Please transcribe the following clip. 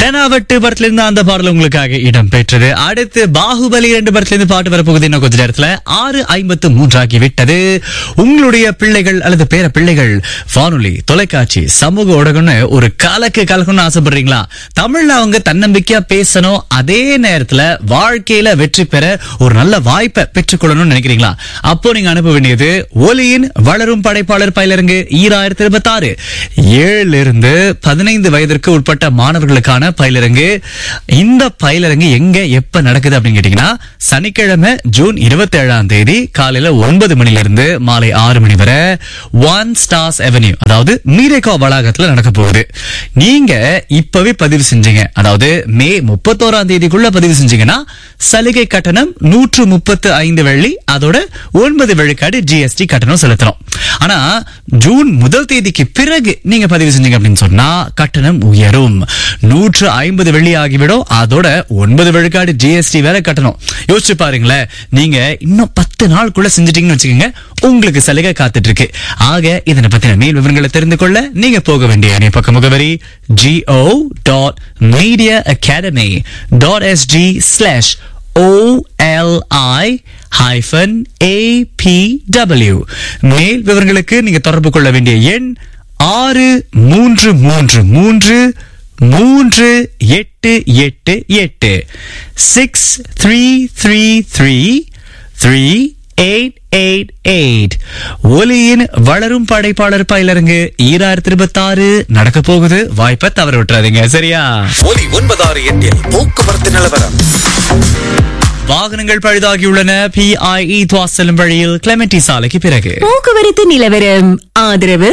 தெனாவட்டு படத்துல இருந்து அந்த பாடல் உங்களுக்காக இடம் பெற்றது அடுத்து பாகுபலி ரெண்டு படத்துல இருந்து பாட்டு வரப்போகுது இன்னும் கொஞ்ச நேரத்துல ஆறு ஐம்பத்து மூன்றாகி விட்டது உங்களுடைய பிள்ளைகள் அல்லது பேர பிள்ளைகள் வானொலி தொலைக்காட்சி சமூக ஊடகம்னு ஒரு கலக்கு கலக்கணும்னு ஆசைப்படுறீங்களா தமிழ்ல அவங்க தன்னம்பிக்கையா பேசணும் அதே நேரத்துல வாழ்க்கையில வெற்றி பெற ஒரு நல்ல வாய்ப்பை பெற்றுக்கொள்ளணும்னு நினைக்கிறீங்களா அப்போ நீங்க அனுப்ப வேண்டியது ஒலியின் வளரும் படைப்பாளர் பயிலரங்கு ஈராயிரத்தி இருபத்தி ஆறு ஏழுல இருந்து பதினைந்து வயதிற்கு உட்பட்ட மாணவர்களுக்கான பயிலரங்கு இந்த பயிலரங்கு எங்க எப்ப நடக்குது அப்படின்னு கேட்டீங்கன்னா சனிக்கிழமை ஜூன் இருபத்தி ஏழாம் தேதி காலையில ஒன்பது மணில இருந்து மாலை ஆறு மணி வரை ஒன் ஸ்டார்ஸ் அவென்யூ அதாவது மீரேகா வளாகத்துல நடக்க போகுது நீங்க இப்பவே பதிவு செஞ்சீங்க அதாவது மே முப்பத்தோராம் தேதிக்குள்ள பதிவு செஞ்சீங்கன்னா சலுகை கட்டணம் நூற்று முப்பத்து ஐந்து வெள்ளி அதோட ஒன்பது விழுக்காடு ஜிஎஸ்டி கட்டணம் செலுத்தணும் ஆனா ஜூன் முதல் தேதிக்கு பிறகு நீங்க பதிவு செஞ்சீங்க அப்படின்னு சொன்னா கட்டணம் உயரும் நூற்று ஐம்பது வெள்ளி ஆகிவிடும் அதோட ஒன்பது விழுக்காடு ஜிஎஸ்டி வேற கட்டணும் யோசிச்சு பாருங்களேன் நீங்க இன்னும் பத்து நாளுக்குள்ள செஞ்சிட்டீங்கன்னு வச்சுக்கோங்க உங்களுக்கு சலுகை காத்துட்டு இருக்கு ஆக இதனை பத்தின மேல் விவரங்களை தெரிந்து கொள்ள நீங்க போக வேண்டிய இணையப்பக்க முகவரி GO dot media academy dot SG slash OLI hyphen APW மேல் விவரங்களுக்கு நீங்க தொடர்பு கொள்ள வேண்டிய எண் ஆறு மூன்று மூன்று மூன்று மூன்று எட்டு எட்டு எட்டு six three three three three eight eight eight ஒலியின் வளரும் படைப்பாளர் பயிலரங்கு ஈராயிரத்தி இருபத்தி ஆறு நடக்க போகுது வாய்ப்பை தவற விட்டுறாதீங்க சரியா ஒலி ஒன்பதாறு எட்டில் போக்குவரத்து நிலவரம் வாகனங்கள் பழுதாகியுள்ளன பிஐஇ துவா செல்லும் வழியில் கிளமெண்டி சாலைக்கு பிறகு போக்குவரத்து நிலவரம் ஆதரவு